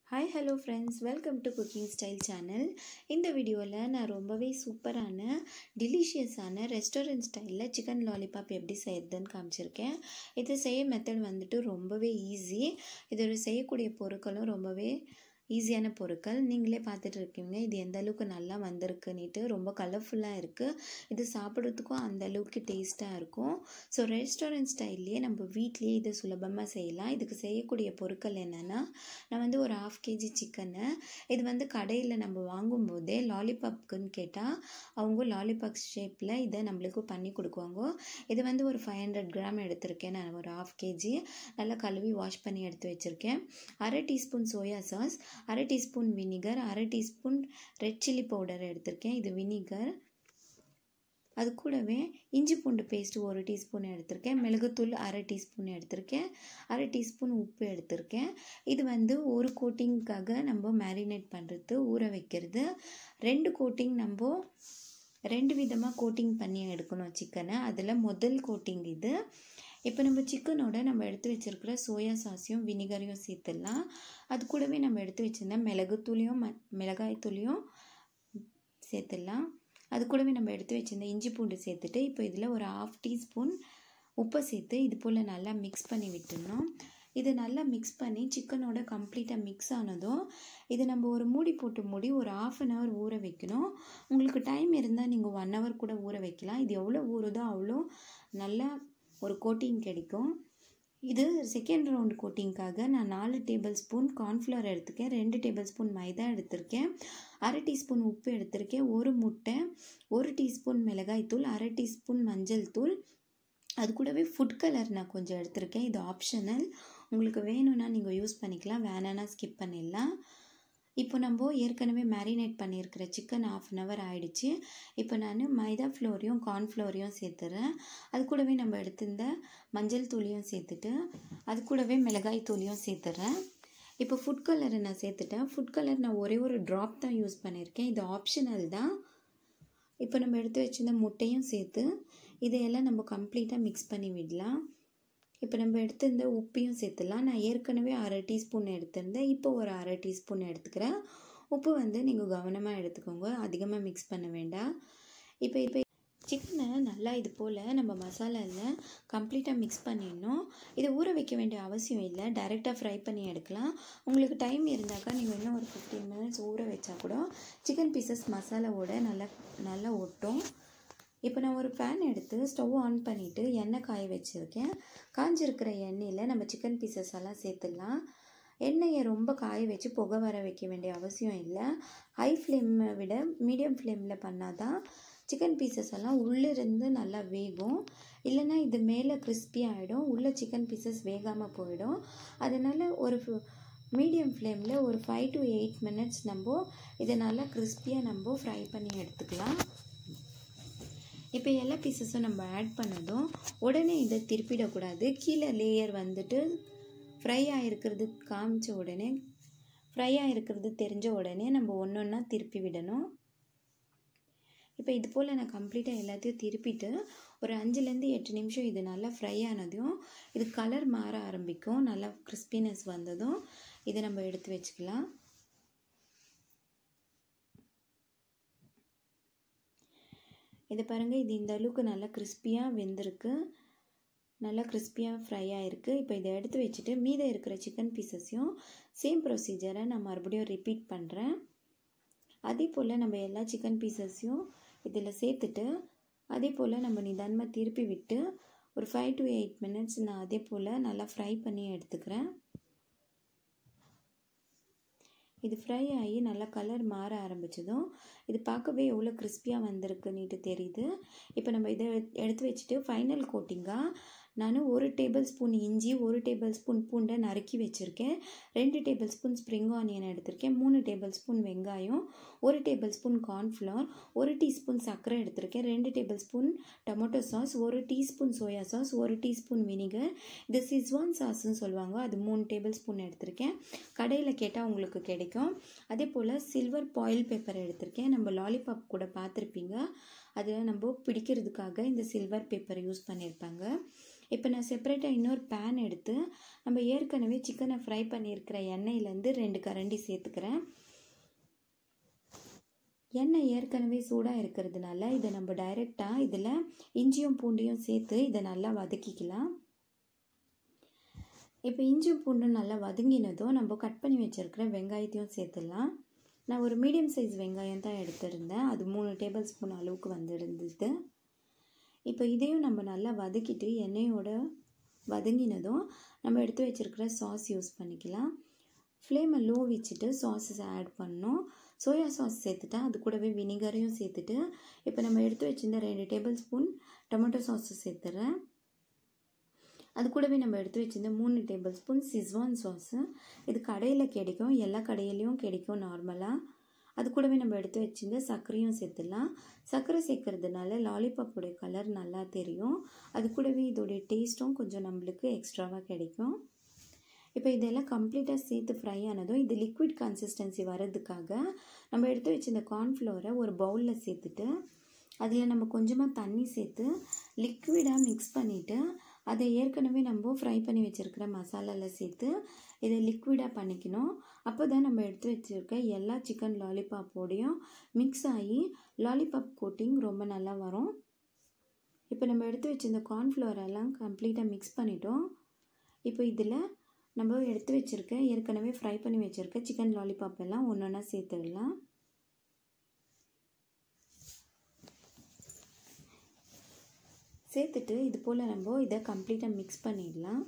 hi hello friends welcome to cooking style channel இந்த வீடியோவில் நான் ரொம்பவே சூப்பரான டெலிஷியஸான ரெஸ்டாரண்ட் ஸ்டைலில் சிக்கன் லாலிபாப் எப்படி செய்யறதுன்னு காமிச்சிருக்கேன் இது செய்ய மெத்தட் வந்துட்டு ரொம்பவே ஈஸி இதோட செய்யக்கூடிய பொருட்களும் ரொம்பவே ஈஸியான பொருட்கள் நீங்களே பார்த்துட்டு இருக்கீங்க இது எந்த அளவுக்கு நல்லா வந்திருக்குன்னுட்டு ரொம்ப கலர்ஃபுல்லாக இருக்குது இது சாப்பிட்றதுக்கும் அந்த அளவுக்கு டேஸ்ட்டாக இருக்கும் ஸோ ரெஸ்டாரண்ட் ஸ்டைல்லையே நம்ம வீட்லேயே இதை சுலபமாக செய்யலாம் இதுக்கு செய்யக்கூடிய பொருட்கள் என்னென்னா நான் வந்து ஒரு ஆஃப் கேஜி சிக்கனை இது வந்து கடையில் நம்ம வாங்கும்போதே லாலிபாப்க்குன்னு கேட்டால் அவங்க லாலிபாப் ஷேப்பில் இதை நம்மளுக்கு பண்ணி கொடுக்குவாங்க இது வந்து ஒரு ஃபைவ் ஹண்ட்ரட் கிராம் எடுத்திருக்கேன் நான் ஒரு ஆஃப் கேஜி நல்லா கழுவி வாஷ் பண்ணி எடுத்து வச்சுருக்கேன் அரை டீஸ்பூன் சோயா சாஸ் அரை டீஸ்பூன் வினிகர் அரை டீஸ்பூன் ரெட் சில்லி பவுடர் எடுத்திருக்கேன் இது வினிகர் அது கூடவே இஞ்சி பூண்டு பேஸ்ட்டு ஒரு டீஸ்பூன் எடுத்திருக்கேன் மிளகுத்தூள் அரை டீஸ்பூன் எடுத்திருக்கேன் அரை டீஸ்பூன் உப்பு எடுத்திருக்கேன் இது வந்து ஒரு கோட்டிங்க்காக நம்ம மேரினேட் பண்ணுறது ஊற வைக்கிறது ரெண்டு கோட்டிங் நம்ம ரெண்டு விதமாக கோட்டிங் பண்ணி எடுக்கணும் சிக்கனை அதில் முதல் கோட்டிங் இது இப்போ நம்ம சிக்கனோட நம்ம எடுத்து வச்சுருக்கிற சோயா சாஸையும் வினிகரையும் சேர்த்துடலாம் அது கூடவே நம்ம எடுத்து வச்சுருந்த மிளகுத்தூளியும் ம மிளகாய்த்தூளியும் சேர்த்துடலாம் அது கூடவே நம்ம எடுத்து வச்சுருந்த இஞ்சி பூண்டு சேர்த்துட்டு இப்போ இதில் ஒரு ஆஃப் டீஸ்பூன் உப்பை சேர்த்து இது போல் நல்லா மிக்ஸ் பண்ணி விட்டுடணும் இது நல்லா மிக்ஸ் பண்ணி சிக்கனோட கம்ப்ளீட்டாக மிக்ஸ் ஆனதும் இது நம்ம ஒரு மூடி போட்டு மூடி ஒரு ஆஃப் அன் ஹவர் ஊற வைக்கணும் உங்களுக்கு டைம் இருந்தால் நீங்கள் ஒன் ஹவர் கூட ஊற வைக்கலாம் இது எவ்வளோ ஊறுதோ அவ்வளோ நல்லா ஒரு கோட்டிங் கிடைக்கும் இது செகண்ட் ரவுண்ட் கோட்டிங்க்காக நான் நாலு டேபிள் ஸ்பூன் கார்ன்ஃப்ளவர் எடுத்திருக்கேன் ரெண்டு டேபிள் ஸ்பூன் மைதா எடுத்திருக்கேன் அரை டீஸ்பூன் உப்பு எடுத்திருக்கேன் ஒரு முட்டை ஒரு டீஸ்பூன் மிளகாய்த்தூள் அரை டீஸ்பூன் மஞ்சள் தூள் அது கூடவே ஃபுட் கலர் நான் கொஞ்சம் எடுத்திருக்கேன் இது ஆப்ஷனல் உங்களுக்கு வேணும்னா நீங்கள் யூஸ் பண்ணிக்கலாம் வேணான்னா ஸ்கிப் பண்ணிடலாம் இப்போ நம்ம ஏற்கனவே மேரினேட் பண்ணியிருக்கிற சிக்கன் ஆஃப் அன் ஹவர் ஆகிடுச்சு இப்போ நான் மைதா ஃப்ளோரையும் கார்ன்ஃப்ளோரையும் சேர்த்துறேன் அது கூடவே நம்ம எடுத்திருந்த மஞ்சள் தூளியும் சேர்த்துட்டு அது கூடவே மிளகாய் தூளியும் சேர்த்துறேன் இப்போ ஃபுட் கலரை நான் சேர்த்துட்டேன் ஃபுட் கலர் நான் ஒரே ஒரு ட்ராப் தான் யூஸ் பண்ணியிருக்கேன் இது ஆப்ஷனல் தான் இப்போ நம்ம எடுத்து வச்சிருந்த முட்டையும் சேர்த்து இதையெல்லாம் நம்ம கம்ப்ளீட்டாக மிக்ஸ் பண்ணி விடலாம் இப்போ நம்ம எடுத்திருந்த உப்பையும் சேர்த்துலாம் நான் ஏற்கனவே அரை டீஸ்பூன் எடுத்திருந்தேன் இப்போ ஒரு அரை டீஸ்பூன் எடுத்துக்கிறேன் உப்பு வந்து நீங்கள் கவனமாக எடுத்துக்கோங்க அதிகமாக மிக்ஸ் பண்ண வேண்டாம் இப்போ இப்போ சிக்கனை நல்லா இது போல் நம்ம மசாலாவில் கம்ப்ளீட்டாக மிக்ஸ் பண்ணிடணும் இதை ஊற வைக்க வேண்டிய அவசியம் இல்லை டைரெக்டாக ஃப்ரை பண்ணி எடுக்கலாம் உங்களுக்கு டைம் இருந்தாக்கா நீங்கள் இன்னும் ஒரு ஃபிஃப்டீன் மினிட்ஸ் ஊற வச்சா கூட சிக்கன் பீசஸ் மசாலாவோட நல்லா நல்லா ஒட்டும் இப்போ நான் ஒரு பேன் எடுத்து ஸ்டவ் ஆன் பண்ணிவிட்டு எண்ணெய் காய வச்சுருக்கேன் காஞ்சிருக்கிற எண்ணெயில் நம்ம சிக்கன் பீசஸ் எல்லாம் சேர்த்துடலாம் எண்ணெயை ரொம்ப காய வச்சு புகை வர வைக்க வேண்டிய அவசியம் இல்லை ஹை ஃப்ளேமை விட மீடியம் ஃப்ளேமில் பண்ணால் தான் சிக்கன் பீசஸ் எல்லாம் உள்ளிருந்து நல்லா வேகும் இல்லைன்னா இது மேலே கிறிஸ்பி ஆகிடும் உள்ளே சிக்கன் பீசஸ் வேகாமல் போயிடும் அதனால் ஒரு மீடியம் ஃப்ளேமில் ஒரு ஃபைவ் டு எயிட் மினிட்ஸ் நம்ம இதை நல்லா கிறிஸ்பியாக நம்ம ஃப்ரை பண்ணி எடுத்துக்கலாம் இப்போ எல்லா பீசஸும் நம்ம ஆட் பண்ணதும் உடனே இதை திருப்பிடக்கூடாது கீழே லேயர் வந்துட்டு ஃப்ரை ஆகிருக்கிறது காமிச்ச உடனே ஃப்ரை ஆகிருக்கிறது தெரிஞ்ச உடனே நம்ம ஒன்று ஒன்றா திருப்பி விடணும் இப்போ இது போல் நான் கம்ப்ளீட்டாக எல்லாத்தையும் திருப்பிட்டு ஒரு அஞ்சுலேருந்து எட்டு நிமிஷம் இது நல்லா ஃப்ரை ஆனதும் இது கலர் மாற ஆரம்பிக்கும் நல்லா கிறிஸ்பினஸ் வந்ததும் இதை நம்ம எடுத்து வச்சுக்கலாம் இதை பாருங்கள் இது இந்த அளவுக்கு நல்லா கிறிஸ்பியாக வெந்திருக்கு நல்லா கிறிஸ்பியாக ஃப்ரை ஆகிருக்கு இப்போ இதை எடுத்து வச்சுட்டு மீதம் இருக்கிற சிக்கன் பீசஸையும் சேம் ப்ரொசீஜரை நான் மறுபடியும் ரிப்பீட் பண்ணுறேன் அதே போல் நம்ம எல்லா சிக்கன் பீசஸையும் இதில் சேர்த்துட்டு அதே போல் நம்ம நிதானமாக திருப்பி விட்டு ஒரு ஃபைவ் டு எயிட் மினிட்ஸ் நான் அதே போல் நல்லா ஃப்ரை பண்ணி எடுத்துக்கிறேன் இது ஃப்ரை ஆகி நல்லா கலர் மாற ஆரம்பித்ததும் இது பார்க்கவே எவ்வளோ கிறிஸ்பியாக வந்திருக்குன்னுட்டு தெரியுது இப்போ நம்ம இதை எடுத்து வச்சுட்டு ஃபைனல் கோட்டிங்காக நான் ஒரு டேபிள் ஸ்பூன் இஞ்சி ஒரு டேபிள் ஸ்பூன் பூண்டை நறுக்கி வச்சுருக்கேன் ரெண்டு டேபிள் ஸ்பூன் ஸ்ப்ரிங் ஆனியன் எடுத்திருக்கேன் மூணு டேபிள் ஸ்பூன் வெங்காயம் ஒரு டேபிள் ஸ்பூன் கார்ன்ஃப்ளவர் ஒரு டீஸ்பூன் சர்க்கரை எடுத்திருக்கேன் ரெண்டு டேபிள் ஸ்பூன் டொமேட்டோ சாஸ் ஒரு டீஸ்பூன் சோயா சாஸ் ஒரு டீஸ்பூன் வினிகர் இது சிஸ்வான் சாஸ்ன்னு சொல்லுவாங்க அது மூணு டேபிள் ஸ்பூன் எடுத்திருக்கேன் கடையில் கேட்டால் உங்களுக்கு கிடைக்கும் அதே போல் சில்வர் பாயில் பேப்பர் எடுத்திருக்கேன் நம்ம லாலிபாப் கூட பார்த்துருப்பீங்க அதை நம்ம பிடிக்கிறதுக்காக இந்த சில்வர் பேப்பரை யூஸ் பண்ணியிருப்பாங்க இப்போ நான் செப்பரேட்டாக இன்னொரு பேன் எடுத்து நம்ம ஏற்கனவே சிக்கனை ஃப்ரை பண்ணியிருக்கிற எண்ணெயிலேருந்து ரெண்டு கரண்டி சேர்த்துக்கிறேன் எண்ணெய் ஏற்கனவே சூடாக இருக்கிறதுனால இதை நம்ம டைரெக்டாக இதில் இஞ்சியும் பூண்டையும் சேர்த்து இதை நல்லா வதக்கிக்கலாம் இப்போ இஞ்சியும் பூண்டும் நல்லா வதங்கினதும் நம்ம கட் பண்ணி வச்சுருக்கிற வெங்காயத்தையும் சேர்த்துடலாம் நான் ஒரு மீடியம் சைஸ் வெங்காயம் தான் எடுத்திருந்தேன் அது மூணு டேபிள் ஸ்பூன் அளவுக்கு வந்து இருந்தது இப்போ இதையும் நம்ம நல்லா வதக்கிட்டு எண்ணெயோட வதங்கினதும் நம்ம எடுத்து வச்சுருக்கிற சாஸ் யூஸ் பண்ணிக்கலாம் ஃப்ளேமை லோ வச்சுட்டு சாஸஸ் ஆட் பண்ணோம் சோயா சாஸ் சேர்த்துட்டா அது கூடவே வினிகரையும் சேர்த்துட்டு இப்போ நம்ம எடுத்து வச்சுருந்த ரெண்டு டேபிள் ஸ்பூன் டொமேட்டோ சாஸு சேர்த்துறேன் அது கூடவே நம்ம எடுத்து வச்சுருந்த மூணு டேபிள் ஸ்பூன் சிஸ்வான் சாஸு இது கடையில் கிடைக்கும் எல்லா கடையிலையும் கிடைக்கும் நார்மலாக அது கூடவே நம்ம எடுத்து வச்சுருந்த சர்க்கரையும் சேர்த்துடலாம் சர்க்கரை சேர்க்கறதுனால லாலிபாப்போடைய கலர் நல்லா தெரியும் அது கூடவே இதோடைய டேஸ்ட்டும் கொஞ்சம் நம்மளுக்கு எக்ஸ்ட்ராவாக கிடைக்கும் இப்போ இதெல்லாம் கம்ப்ளீட்டாக சேர்த்து ஃப்ரை ஆனதும் இது லிக்விட் கன்சிஸ்டன்சி வர்றதுக்காக நம்ம எடுத்து வச்சிருந்த கார்ன்ஃப்ளோரை ஒரு பவுலில் சேர்த்துட்டு அதில் நம்ம கொஞ்சமாக தண்ணி சேர்த்து லிக்விடாக மிக்ஸ் பண்ணிவிட்டு அதை ஏற்கனவே நம்ம ஃப்ரை பண்ணி வச்சுருக்கிற மசாலாவில் சேர்த்து இதை லிக்விடாக பண்ணிக்கணும் அப்போ தான் நம்ம எடுத்து வச்சுருக்க எல்லா சிக்கன் லாலிபாப்போடையும் மிக்ஸ் ஆகி லாலிபாப் கோட்டிங் ரொம்ப நல்லா வரும் இப்போ நம்ம எடுத்து வச்சிருந்த கார்ன்ஃப்ளவரெல்லாம் கம்ப்ளீட்டாக மிக்ஸ் பண்ணிட்டோம் இப்போ இதில் நம்ம எடுத்து வச்சுருக்க ஏற்கனவே ஃப்ரை பண்ணி வச்சுருக்க சிக்கன் லாலிபாப் எல்லாம் ஒன்று ஒன்றா சேர்த்துடலாம் சேர்த்துட்டு இது போல் நம்ம இதை கம்ப்ளீட்டாக மிக்ஸ் பண்ணிடலாம்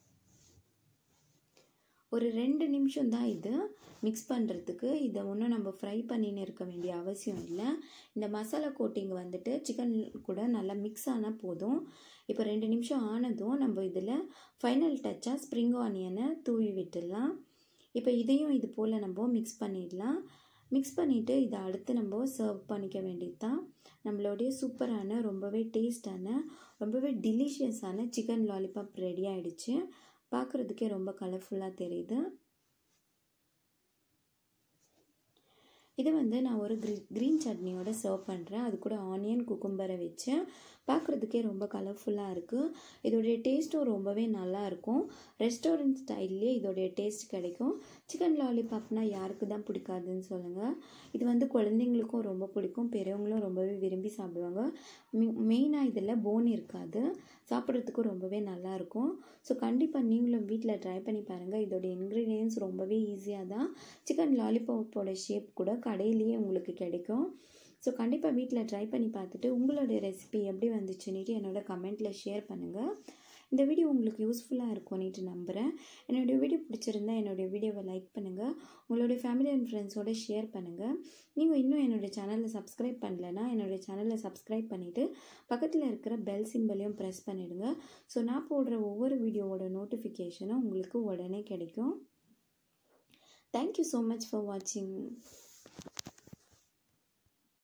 ஒரு ரெண்டு நிமிஷம் தான் இது மிக்ஸ் பண்ணுறதுக்கு இதை ஒன்றும் நம்ம ஃப்ரை பண்ணின்னு இருக்க வேண்டிய அவசியம் இல்லை இந்த மசாலா கோட்டிங் வந்துட்டு சிக்கன் கூட நல்லா மிக்ஸ் ஆனால் போதும் இப்போ ரெண்டு நிமிஷம் ஆனதும் நம்ம இதில் ஃபைனல் டச்சாக ஸ்ப்ரிங் ஆனியனை தூவி விட்டுடலாம் இப்போ இதையும் இது போல் நம்ம மிக்ஸ் பண்ணிடலாம் மிக்ஸ் பண்ணிவிட்டு இதை அடுத்து நம்ம சர்வ் பண்ணிக்க வேண்டியது தான் நம்மளுடைய சூப்பரான ரொம்பவே டேஸ்டான ரொம்பவே டெலிஷியஸான சிக்கன் லாலிபாப் ரெடி ஆகிடுச்சு பார்க்குறதுக்கே ரொம்ப கலர்ஃபுல்லாக தெரியுது இதை வந்து நான் ஒரு க்ரீ க்ரீன் சட்னியோட சர்வ் பண்ணுறேன் அது கூட ஆனியன் குக்கும்பரை வச்சு பார்க்குறதுக்கே ரொம்ப கலர்ஃபுல்லாக இருக்குது இதோடைய டேஸ்ட்டும் ரொம்பவே நல்லா இருக்கும் ரெஸ்டாரண்ட் ஸ்டைல்லே இதோடைய டேஸ்ட் கிடைக்கும் சிக்கன் லாலிபாப்னா யாருக்கு தான் பிடிக்காதுன்னு சொல்லுங்கள் இது வந்து குழந்தைங்களுக்கும் ரொம்ப பிடிக்கும் பெரியவங்களும் ரொம்பவே விரும்பி சாப்பிடுவாங்க மெயினாக இதில் போன் இருக்காது சாப்பிட்றதுக்கும் ரொம்பவே நல்லாயிருக்கும் ஸோ கண்டிப்பாக நீங்களும் வீட்டில் ட்ரை பண்ணி பாருங்கள் இதோடைய இன்க்ரீடியன்ஸ் ரொம்பவே ஈஸியாக தான் சிக்கன் லாலிபாப்போட ஷேப் கூட கடையிலேயே உங்களுக்கு கிடைக்கும் ஸோ கண்டிப்பாக வீட்டில் ட்ரை பண்ணி பார்த்துட்டு உங்களுடைய ரெசிபி எப்படி வந்துச்சுன்னுட்டு என்னோட கமெண்ட்டில் ஷேர் பண்ணுங்கள் இந்த வீடியோ உங்களுக்கு யூஸ்ஃபுல்லாக இருக்கும்னுட்டு நம்புகிறேன் என்னுடைய வீடியோ பிடிச்சிருந்தா என்னுடைய வீடியோவை லைக் பண்ணுங்கள் உங்களுடைய ஃபேமிலி அண்ட் ஃப்ரெண்ட்ஸோட ஷேர் பண்ணுங்கள் நீங்கள் இன்னும் என்னுடைய சேனலில் சப்ஸ்கிரைப் பண்ணலைன்னா என்னுடைய சேனலில் சப்ஸ்கிரைப் பண்ணிவிட்டு பக்கத்தில் இருக்கிற பெல் சிம்பலையும் ப்ரெஸ் பண்ணிவிடுங்க ஸோ நான் போடுற ஒவ்வொரு வீடியோவோட நோட்டிஃபிகேஷனும் உங்களுக்கு உடனே கிடைக்கும் தேங்க்யூ ஸோ மச் ஃபார் வாட்சிங்